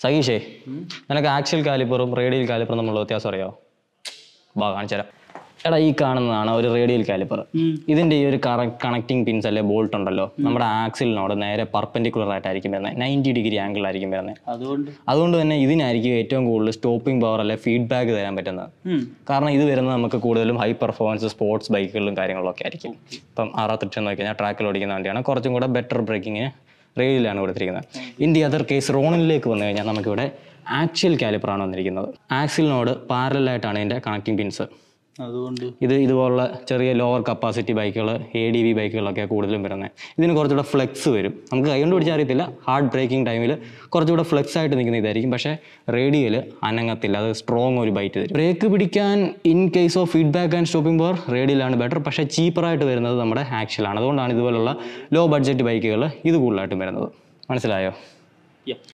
സഹീഷേ നിനക്ക് actual കാലിപ്പറും radial കാലിപ്പറും തമ്മിലുള്ള വ്യത്യാസം അറിയോ ബാ കാണിച്ചുതരാം എടാ ഈ കാണുന്നതാണ് ഒരു റേഡിയൽ കാലിപ്പർ ഇതിന്റെ ഈ ഒരു കണക്റ്റിംഗ് പിൻസ് അല്ലെ ബോൾട്ട് ഉണ്ടല്ലോ നമ്മുടെ ആക്സിലിനോട് നേരെ പെർപെൻഡിക്കുലർ ആയിട്ടായിരിക്കും വരുന്നത് നയൻറ്റി ഡിഗ്രി ആംഗിളിലായിരിക്കും വരുന്നത് അതുകൊണ്ട് അതുകൊണ്ട് തന്നെ ഇതിനായിരിക്കും ഏറ്റവും കൂടുതൽ സ്റ്റോപ്പിംഗ് പവർ അല്ലെ ഫീഡ്ബാക്ക് തരാൻ പറ്റുന്നത് ഉം. കാരണം ഇത് വരുന്നത് നമുക്ക് കൂടുതലും ഹൈ പെർഫോമൻസ് സ്പോർട്സ് ബൈക്കുകളിലും കാര്യങ്ങളൊക്കെ ആയിരിക്കും ഇപ്പം അറുപത്തെട്ട് നോക്കി കഴിഞ്ഞാൽ ട്രാക്കിൽ ഓടിക്കുന്ന വണ്ടിയാണ് കുറച്ചും കൂടെ ബെറ്റർ ബ്രേക്കിങ്ങിന് റെയിലാണ് കൊടുത്തിരിക്കുന്നത് ഇൻ ദി അതർ കേസ് റോണിലേക്ക് വന്നു കഴിഞ്ഞാൽ നമുക്കിവിടെ ആക്ച്വൽ കാലിപ്പറാണ് വന്നിരിക്കുന്നത് ആക്സിലിനോട് പാരലായിട്ടാണ് ഇതിൻ്റെ കണക്റ്റിംഗ് പിൻസ് അതുകൊണ്ട് ഇത് ഇതുപോലുള്ള ചെറിയ ലോവർ കപ്പാസിറ്റി ബൈക്കുകൾ എ ഡി വി ബൈക്കുകളൊക്കെ കൂടുതലും വരുന്നത് ഇതിന് കുറച്ചുകൂടെ ഫ്ലെക്സ് വരും നമുക്ക് കൈ കൊണ്ട് പിടിച്ചാൽ അറിയത്തില്ല ഹാർഡ് ബ്രേക്കിംഗ് ടൈമിൽ കുറച്ചുകൂടെ ഫ്ലെക്സ് ആയിട്ട് നിൽക്കുന്ന ഇതായിരിക്കും പക്ഷേ റേഡിയൽ അനങ്ങത്തില്ല അത് സ്ട്രോങ് ഒരു ബൈറ്റ് തരും ബ്രേക്ക് പിടിക്കാൻ in case of feedback and stopping power റേഡിയലാണ് ബെറ്റർ പക്ഷേ ചീപ്പറായിട്ട് വരുന്നത് നമ്മുടെ ആക്ച്വലാണ് അതുകൊണ്ടാണ് ഇതുപോലുള്ള ലോ ബഡ്ജറ്റ് ബൈക്കുകൾ ഇത് കൂടുതലായിട്ടും വരുന്നത് മനസ്സിലായോ Yeah.